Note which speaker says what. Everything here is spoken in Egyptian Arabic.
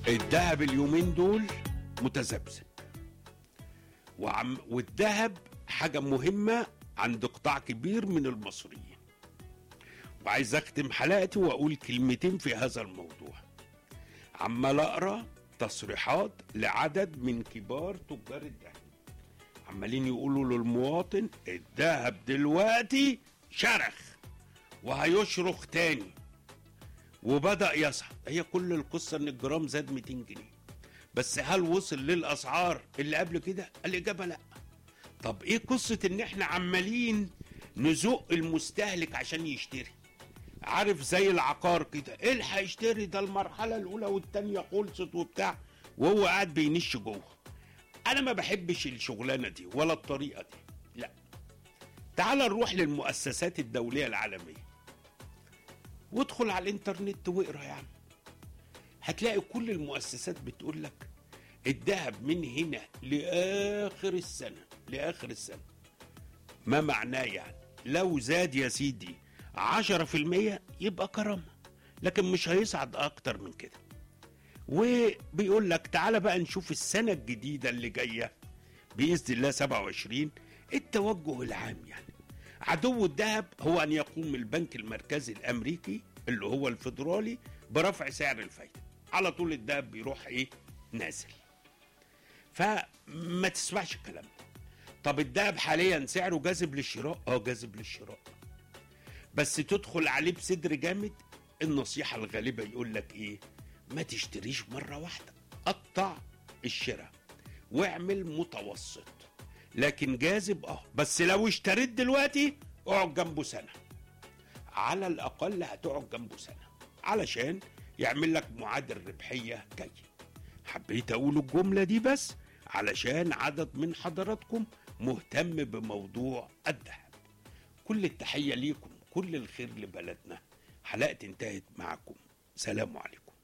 Speaker 1: الذهب اليومين دول متذبذب وعم والذهب حاجة مهمة عند قطاع كبير من المصريين وعايز اختم حلقتي واقول كلمتين في هذا الموضوع عمال اقرا تصريحات لعدد من كبار تجار الذهب عمالين يقولوا للمواطن الذهب دلوقتي شرخ وهيشرخ تاني وبدأ يصعد هي كل القصة ان الجرام زاد 200 جنيه بس هل وصل للأسعار اللي قبل كده الإجابة لا طب ايه قصة ان احنا عمالين نزق المستهلك عشان يشتري عارف زي العقار كده الحق يشتري ده المرحلة الأولى والتانية خلصت وبتاع وهو قاعد بينش جوه أنا ما بحبش الشغلانة دي ولا الطريقة دي لا تعال نروح للمؤسسات الدولية العالمية وادخل على الانترنت واقرا يعني هتلاقي كل المؤسسات بتقول لك الذهب من هنا لاخر السنه لاخر السنه ما معناه يعني لو زاد يا سيدي 10% يبقى كرامه لكن مش هيصعد اكتر من كده وبيقول لك تعالى بقى نشوف السنه الجديده اللي جايه باذن الله 27 التوجه العام يعني عدو الذهب هو ان يقوم البنك المركزي الامريكي اللي هو الفيدرالي برفع سعر الفايده على طول الذهب بيروح ايه نازل فما تسمعش الكلام ده طب الذهب حاليا سعره جاذب للشراء اه جاذب للشراء بس تدخل عليه بصدر جامد النصيحه الغالبه يقول لك ايه ما تشتريش مره واحده قطع الشراء واعمل متوسط لكن جاذب اه بس لو اشتريت دلوقتي اقعد جنبه سنه على الاقل هتقعد جنبه سنه علشان يعمل لك معادل ربحيه جاي حبيت اقول الجمله دي بس علشان عدد من حضراتكم مهتم بموضوع الذهب كل التحيه ليكم كل الخير لبلدنا حلقتي انتهت معكم سلام عليكم